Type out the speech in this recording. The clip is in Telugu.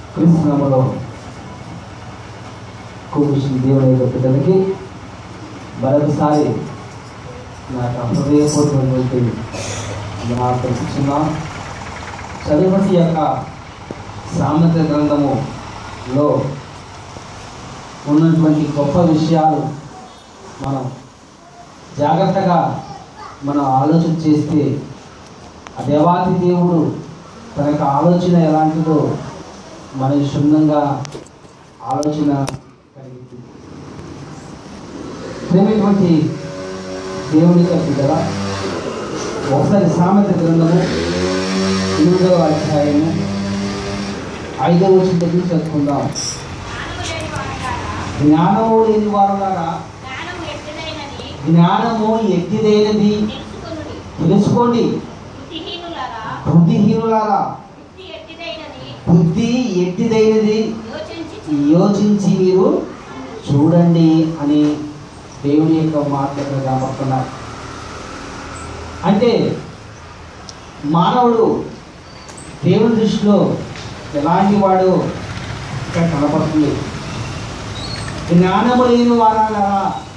క్రీస్తునామలో కూర్చుని దేవుని యొక్క బిడ్డలకి మరొకసారి నా యొక్క హృదయపూర్వకమైనటువంటి జ్ఞాపకం చదువుటి యొక్క సామెత గ్రంథములో ఉన్నటువంటి గొప్ప విషయాలు మనం జాగ్రత్తగా మనం ఆలోచన చేస్తే ఆ దేవాది దేవుడు తన యొక్క ఆలోచన ఎలాంటిదో మన క్షుణ్ణంగా ఆలోచన కలిగింది ప్రేమైనటువంటి దేవుని యొక్క బిడ్డల ఒకసారి సామెత గ్రంథము ఎనిమిదవ అధ్యాయము ఐదవ వచ్చిన దగ్గర చదువుకుందాం జ్ఞానము లేని వారులారా, జ్ఞానము లేని వారులారా జ్ఞానము ఎట్టిదైనది జ్ఞానము ఎట్టిదైనది తెలుసుకొనుడి. తెలుసుకోండి బుద్ధిహీనులారా, బుద్ధిహీనులారా బుద్ధి ఎట్టిదైనది బుద్ధి ఎట్టిదైనది యోచించి యోచించి మీరు చూడండి అని దేవుని యొక్క మాటలు కాబడుతున్నారు అంటే మానవుడు దేవుని దృష్టిలో ఎలాంటి వాడు ఇక్కడ కనపడుతుంది జ్ఞానము లేని వారా